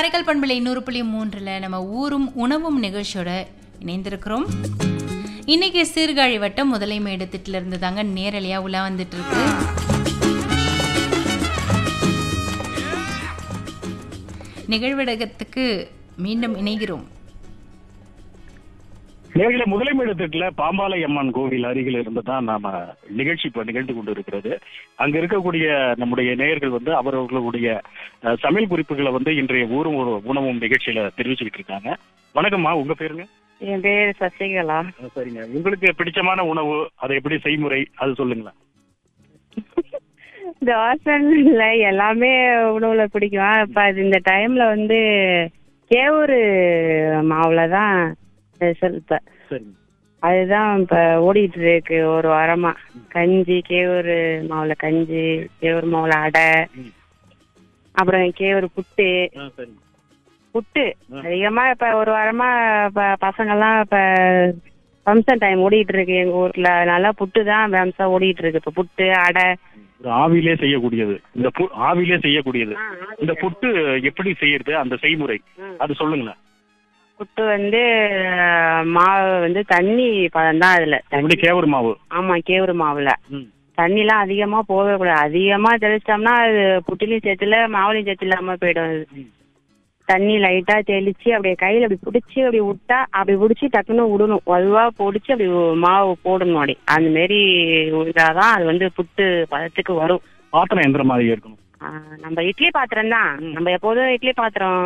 காரைக்கால் பண்பலை நூறு புள்ளி மூன்றில் நம்ம ஊரும் உணவும் நிகழ்ச்சியோட இணைந்திருக்கிறோம் இன்னைக்கு சீர்காழி வட்டம் முதலைமேடு திட்டிலிருந்து தாங்க நேரலையா உலா வந்துட்டு இருக்கு நிகழ்விடகத்துக்கு மீண்டும் இணைகிறோம் நேர்களை முதலைமேடு திட்டுல பாம்பாலை அம்மன் கோவில் அருகில் இருந்து தான் நாம நிகழ்ச்சி இப்ப நிகழ்ந்து கொண்டு இருக்கிறது அங்க இருக்கக்கூடிய நம்முடைய நேயர்கள் வந்து அவர்களுடைய அஹ், சமையல் குறிப்புகளை வந்து இன்றைய ஊரும் ஒரு உணவும் நிகழ்ச்சியில தெரிவிச்சுக்கிட்டு இருக்காங்க வணக்கம்மா உங்க பேருங்க என் பேர் சசிகலா அஹ், சரிங்க உங்களுக்கு பிடிச்சமான உணவு அதை எப்படி செய்முறை அது சொல்லுங்களேன் தோசைன்னு இல்லை எல்லாமே உணவுல பிடிக்கும் இப்ப அது இந்த டைம்ல வந்து கேவூரு மாவுல தான் ஸ்பெஷல் இப்ப சரிங்க அதுதான் இப்ப ஓடிட்டு இருக்கு ஒரு வாரமா கஞ்சி கேவூரு மாவுல கஞ்சி கேவூர் மாவுல அடை ம். அப்புறம் கேவூர் புட்டு அஹ், சரிங்க புட்டு ம். அதிகமா இப்ப ஒரு வாரமா இப்ப பசங்கெல்லாம் இப்ப ஃபங்க்ஷன் டைம் ஓடிட்டு இருக்கு எங்க ஊர்ல அதனால புட்டு தான் ஃபேமஸா ஓடிட்டு இருக்கு இப்ப புட்டு அடை ஒரு ஆவிலே செய்யக்கூடியது இந்த பு- ஆவிலே செய்யக்கூடியது இந்த புட்டு எப்படி செய்யறது அந்த செய்முறை ம். அது சொல்லுங்களேன் புட்டு வந்து அஹ், மாவு வந்து தண்ணி பதம் தான் அதுல எப்படி கேவரு மாவு ஆமா கேவுரு மாவுல ம். தண்ணிலாம் அதிகமா போகவே கூடாது அதிகமா தெளிச்சிட்டோம்னா அது புட்டிலையும் சேர்த்துல மாவுலையும் சேர்த்து இல்லாம போயிடும் அது ம். தண்ணி லைட்டா தெளிச்சு அப்படியே கையில அப்படி பிடிச்சி அப்படி விட்டா அப்படி பிடிச்சி டக்குன்னு விடணும் வலுவா பிடிச்சி அப்படி மாவு போடணும் அப்படி அந்த மாரி விழுந்தாதான் அது வந்து புட்டு பதத்துக்கு வரும் பாத்திரம் எந்திர மாதிரி இருக்கணும் ஆஹ் நம்ம இட்லி பாத்திரம் தான் நம்ம எப்போதும் இட்லி பாத்திரம்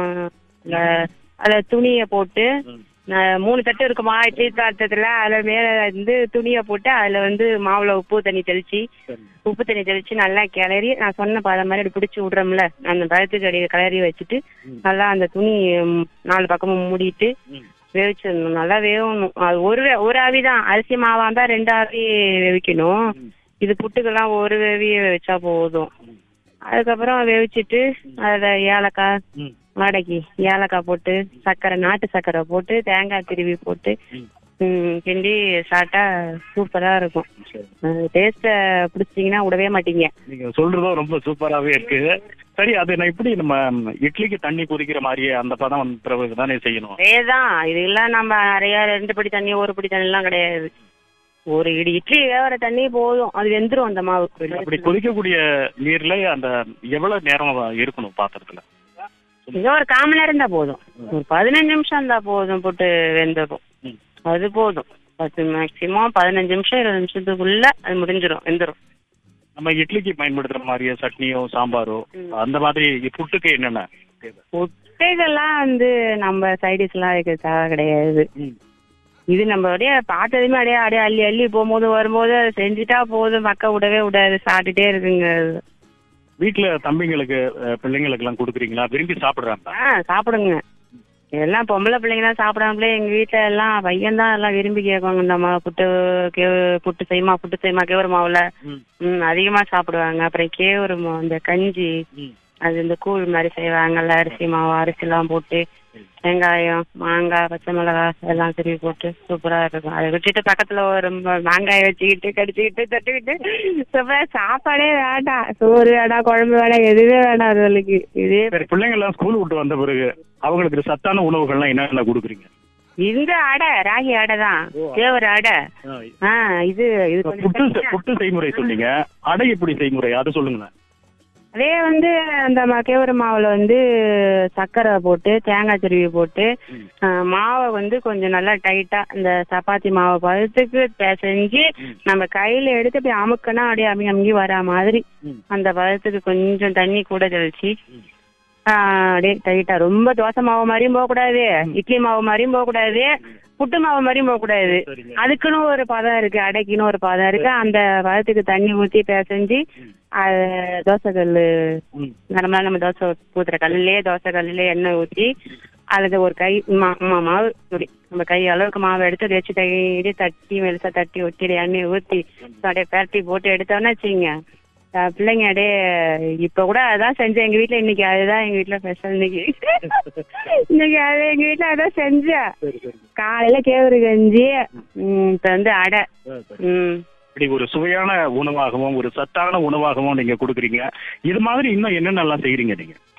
அதுல துணியை போட்டு ம். ஆஹ் மூணு தட்டு இருக்குமா இட்லி பாத்திரத்துல அதுல மேல வந்து துணியை போட்டு அதுல வந்து மாவுல உப்பு தண்ணி தெளிச்சு சரி உப்பு தண்ணி தெளிச்சு நல்லா கிளறி நான் சொன்ன பதம் மாதிரி அப்படி பிடிச்சி விடுறோம்ல அந்த பதத்துக்கு அடி கிளறி வச்சுட்டு ம். நல்லா அந்த துணி ம், நாலு பக்கமும் மூடிட்டு ம். வேவிச்சிடணும் நல்லா வேகணும் அது ஒரு வே- ஒரு ஆவி தான் அரிசி மாவா இருந்தா ரெண்டு ஆவி வேவிக்கணும் ம். இது புட்டுக்கெல்லாம் ஒரு வேவி வச்சா போதும் அதுக்கப்புறம் வேவிச்சிட்டு அதில் ஏலக்காய் ம். வடக்கி ஏலக்காய் போட்டு சர்க்கரை நாட்டு சர்க்கரை போட்டு தேங்காய் திருவி போட்டு ம். ம், கிண்டி சாப்பிட்டா சூப்பரா இருக்கும் சரி. டேஸ்ட்டை பிடிச்சிங்கன்னா விடவே மாட்டீங்க நீங்க சொல்றதும் ரொம்ப சூப்பராவே இருக்கு சரி அது நான் எப்படி நம்ம இட்லிக்கு தண்ணி கொதிக்கிற மாதிரியே அந்த பதம் வந்த பிறகு தானே செய்யணும் அதேதான் இதெல்லாம் நம்ம நிறைய ரெண்டு படி தண்ணி ஒரு படி தண்ணி எல்லாம் கிடையாது ஒரு இடி இட்லி வேவற தண்ணி போதும் அது வெந்துரும் அந்த மாவு சரி, அப்படி கொதிக்கக்கூடிய நீர்ல அந்த எவ்வளவு நேரம் இருக்கணும் பாத்திரத்துல இங்க ஒரு கால் மணி நேரம் இருந்தா போதும் ஒரு பதினஞ்சு நிமிஷம் இருந்தா போதும் போட்டு வெந்துடும் ம். அது போதும் பத்து மேக்சிமம் பதினஞ்சு நிமிஷம் இருபது நிமிஷத்துக்குள்ள அது முடிஞ்சிரும் வெந்துரும் நம்ம இட்லிக்கு பயன்படுத்துற மாதிரியே சட்னியோ சாம்பாரோ ம். அந்த மாதிரி புட்டுக்கு என்னென்ன தேவை? முட்டைகள்லாம் வந்து நம்ம சைடிஸ் எல்லாம் வைக்க தேவை கிடையாது ம். இது நம்ம அப்படியே பார்த்ததுமே அப்படியே அப்படியே அள்ளி அள்ளி போகும்போது வரும்போது அதை செஞ்சுட்டா போதும் மக்க விடவே விடாது சாப்பிட்டுட்டே இருக்குங்க அது. வீட்டுல தம்பிங்களுக்கு அஹ், பிள்ளைங்களுக்கு எல்லாம் கொடுக்குறீங்களா விரும்பி சாப்பிடுறாங்க ஆ சாப்பிடுங்க எல்லாம் பொம்பளை பிள்ளைங்க தான் சாப்பிடாமலே எங்க வீட்டுல எல்லாம் பையன் தான் எல்லாம் விரும்பி கேட்பாங்க இந்த மா புட்டு கே புட்டு செய்யுமா புட்டு செய்யுமா கேவரு மாவுல ம். ம் அதிகமா சாப்பிடுவாங்க அப்புறம் கேவரு மாவு இந்த கஞ்சி ம். அது இந்த கூழ் மாதிரி செய்வாங்கல்ல அரிசி மாவு அரிசி எல்லாம் போட்டு வெங்காயம் மாங்காய் பச்சை மிளகாய் எல்லாம் திருவி போட்டு சூப்பரா இருக்கும் அதை விட்டுட்டு பக்கத்துல ஒரு ம- மாங்காயை வச்சுக்கிட்டு கடிச்சுக்கிட்டு தட்டுக்கிட்டு சூப்பரா சாப்பாடே வேண்டாம் சோறு வேண்டாம் குழம்பு வேண்டாம் எதுவுமே வேண்டாம் அதுகளுக்கு இதே சரி பிள்ளைங்க எல்லாம் ஸ்கூல் விட்டு வந்த பிறகு அவங்களுக்கு சத்தான உணவுகள்லாம் என்னென்ன கொடுக்குறீங்க இந்த அடை ராகி அடை தான் கேவரு அடை ஆ இது இது கொஞ்சம் புட்டு செ- கஷ்டம். புட்டு செய்முறை சொன்னீங்க அடை எப்படி செய்முறை அதை சொல்லுங்களேன் அதே வந்து அந்த ம- கேவரு மாவுல வந்து சர்க்கரை போட்டு தேங்காய் துருவி போட்டு ம். ஆ, மாவை வந்து கொஞ்சம் நல்லா டைட்டா இந்த சப்பாத்தி மாவு பதத்துக்கு பிசைஞ்சு ம். நம்ம கையில எடுத்து அப்படி அமுக்குனா அப்படியே அமுங்கி அமுங்கி வரா மாதிரி ம். அந்த பதத்துக்கு கொஞ்சம் தண்ணி கூட தெளிச்சு ம். ஆ, அப்படியே டைட்டா ரொம்ப தோசை மாவு மாதிரியும் போகக்கூடாது இட்லி மாவு மாதிரியும் போகக்கூடாது புட்டு மாவு மாதிரியும் போகக்கூடாது சரிங்க அதுக்குன்னு ஒரு பதம் இருக்கு அடைக்குன்னு ஒரு பதம் இருக்கு அந்த பதத்துக்கு தண்ணி ஊத்தி பிசைஞ்சு ம். அது தோசைக்கல்லு ம். நார்மலா நம்ம தோசை ஊத்துற கல்லுலயே தோசை கல்லுல எண்ணெய் ஊத்தி அதுல ஒரு கை மா- மா- மாவு இப்படி நம்ம கை அளவுக்கு மாவு எடுத்து வச்சு தைடி தட்டி மெலிசா தட்டி ஒட்டி எண்ணெய் ஊத்தி அப்படியே பரட்டி போட்டு எடுத்தோம்னா வச்சுங்க பிள்ளைங்க அப்படியே இப்ப கூட அதான் செஞ்சேன் எங்க வீட்ல இன்னைக்கு அதுதான் எங்க வீட்ல ஸ்பெஷல் இன்னைக்கு இன்னைக்கு அது எங்க வீட்ல அதான் செஞ்சேன் சரி சரி காலையில கேவரு கஞ்சி ம், இப்ப வந்து அடை சரி, சரி. ம் இப்படி ஒரு சுவையான உணவாகவும் ஒரு சத்தான உணவாகவும் நீங்க கொடுக்குறீங்க இது மாதிரி இன்னும் என்னென்னலாம் செய்றீங்க நீங்க